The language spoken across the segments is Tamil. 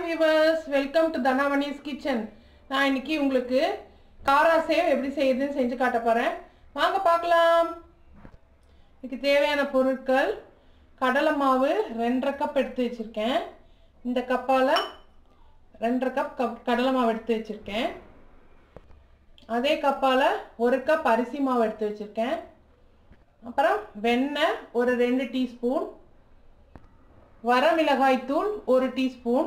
viewers welcome to Dhanavani's kitchen நான் இன்னைக்கு உங்களுக்கு காரா சேவ் எப்படி செய்யுதுன்னு செஞ்சு காட்ட போகிறேன் வாங்க பார்க்கலாம் இதுக்கு தேவையான பொருட்கள் கடலை மாவு ரெண்டரை கப் எடுத்து வச்சுருக்கேன் இந்த கப்பால் ரெண்டரை கப் கப் கடலை மாவு எடுத்து வச்சுருக்கேன் அதே கப்பால் ஒரு கப் அரிசி மாவு எடுத்து வச்சுருக்கேன் அப்புறம் வெண்ணெய் ஒரு ரெண்டு டீஸ்பூன் வரமிளகாய் தூள் ஒரு டீஸ்பூன்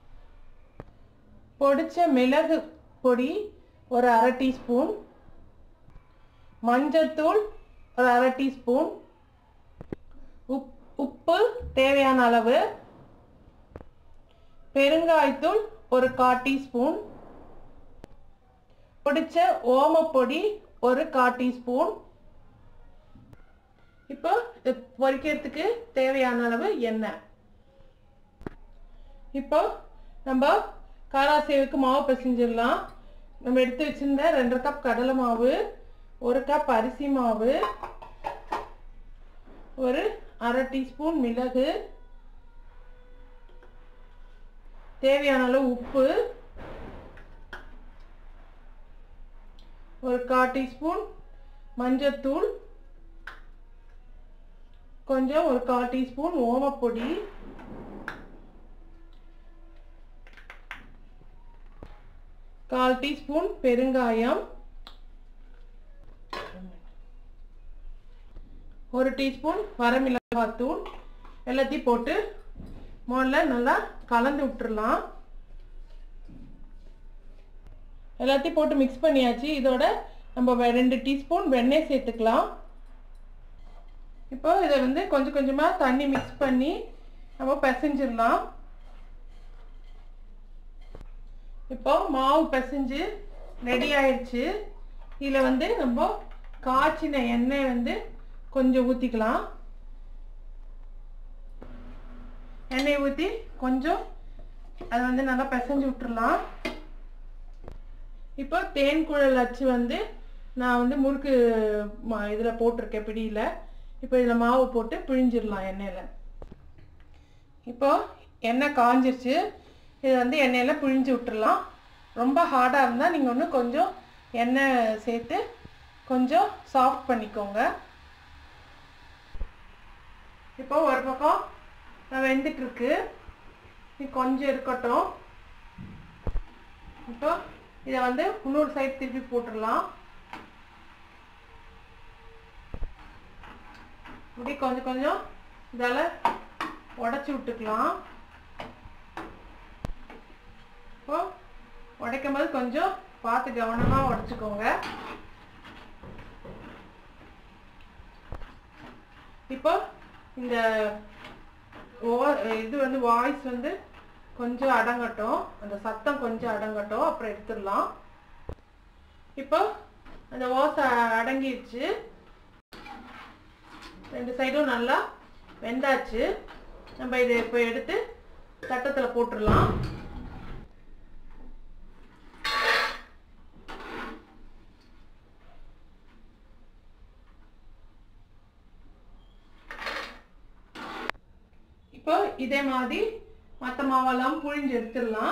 பொடிச்ச மிளகு பொடி ஒரு அரை டீஸ்பூன் மஞ்சத்தூள் ஒரு அரை டீஸ்பூன் உப் உப்பு தேவையான அளவு பெருங்காயத்தூள் ஒரு கா டீஸ்பூன் பொடிச்ச ஓமப்பொடி ஒரு கா டீஸ்பூன் இப்போ இது பொரிக்கிறதுக்கு தேவையான அளவு எண்ணெய் இப்போ நம்ம காராசேவுக்கு மாவு பிசைஞ்சிடலாம் நம்ம எடுத்து வச்சிருந்த ரெண்டரை கப் கடலை மாவு ஒரு கப் அரிசி மாவு ஒரு அரை டீஸ்பூன் மிளகு தேவையான அளவு உப்பு ஒரு கா டீஸ்பூன் மஞ்சத்தூள் கொஞ்சம் ஒரு கால் டீஸ்பூன் ஓமப்பொடி கால் டீஸ்பூன் பெருங்காயம் ஒரு டீஸ்பூன் வரமிளகாத்தூள் எல்லாத்தையும் போட்டு முதல்ல நல்லா கலந்து விட்டுறலாம் எல்லாத்தையும் போட்டு மிக்ஸ் பண்ணியாச்சு இதோட நம்ம ரெண்டு டீஸ்பூன் வெண்ணெய் சேர்த்துக்கலாம் இப்போ இதை வந்து கொஞ்சம் கொஞ்சமாக தண்ணி மிக்ஸ் பண்ணி நம்ம பிசைஞ்சிடலாம் இப்போ மாவு பிசைஞ்சு ரெடி ஆயிடுச்சு இதில் வந்து நம்ம காய்ச்சின எண்ணெய் வந்து கொஞ்சம் ஊற்றிக்கலாம் எண்ணெய் ஊற்றி கொஞ்சம் அதை வந்து நல்லா பிசைஞ்சு விட்டுறலாம் இப்போ தேன் குழல் அச்சு வந்து நான் வந்து முறுக்கு இதில் போட்டிருக்கேன் பிடியில் இப்போ இதில் மாவு போட்டு பிழிஞ்சிடலாம் எண்ணெயில் இப்போ எண்ணெய் காஞ்சிருச்சு இதை வந்து எண்ணெயில் பிழிஞ்சு விட்டுறலாம் ரொம்ப ஹார்டாக இருந்தால் நீங்கள் ஒன்று கொஞ்சம் எண்ணெய் சேர்த்து கொஞ்சம் சாஃப்ட் பண்ணிக்கோங்க இப்போ ஒரு பக்கம் வெந்துட்டுருக்கு இது கொஞ்சம் இருக்கட்டும் இப்போ இதை வந்து இன்னொரு சைட் திருப்பி போட்டுடலாம் இப்படி கொஞ்சம் கொஞ்சம் இதால் உடச்சி விட்டுக்கலாம் இப்போ உடைக்கும் போது கொஞ்சம் பார்த்து கவனமாக உடச்சிக்கோங்க இப்போ இந்த இது வந்து வாய்ஸ் வந்து கொஞ்சம் அடங்கட்டும் அந்த சத்தம் கொஞ்சம் அடங்கட்டும் அப்புறம் எடுத்துடலாம் இப்போ அந்த ஓசை அடங்கிடுச்சு ரெண்டு சைடும் நல்லா வெந்தாச்சு நம்ம இதை இப்போ எடுத்து தட்டத்தில் போட்டுடலாம் இப்போ இதே மாதிரி மற்ற மாவெல்லாம் புழிஞ்சு எடுத்துடலாம்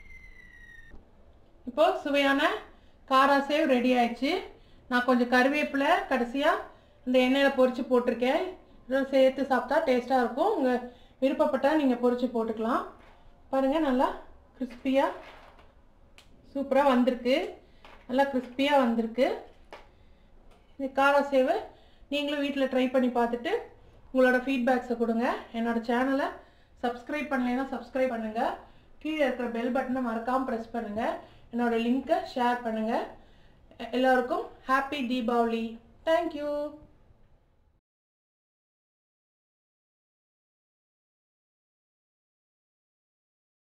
இப்போ சுவையான காரா சேவ் ரெடி ஆயிடுச்சு நான் கொஞ்சம் கருவேப்பிலை கடைசியாக இந்த எண்ணெயில் பொரித்து போட்டிருக்கேன் இதெல்லாம் சேர்த்து சாப்பிட்டா டேஸ்ட்டாக இருக்கும் உங்கள் விருப்பப்பட்டால் நீங்கள் பொரித்து போட்டுக்கலாம் பாருங்கள் நல்லா கிறிஸ்பியாக சூப்பராக வந்திருக்கு நல்லா கிறிஸ்பியாக வந்திருக்கு இந்த காரா சேவை நீங்களும் வீட்டில் ட்ரை பண்ணி பார்த்துட்டு உங்களோட ஃபீட்பேக்ஸை கொடுங்க என்னோடய சேனலை சப்ஸ்கிரைப் பண்ணலைன்னா சப்ஸ்கிரைப் பண்ணுங்கள் கீழே இருக்கிற பெல் பட்டனை மறக்காமல் ப்ரெஸ் பண்ணுங்கள் என்னோடய லிங்க்கை ஷேர் பண்ணுங்கள் எல்லோருக்கும் ஹாப்பி தீபாவளி தேங்க்யூ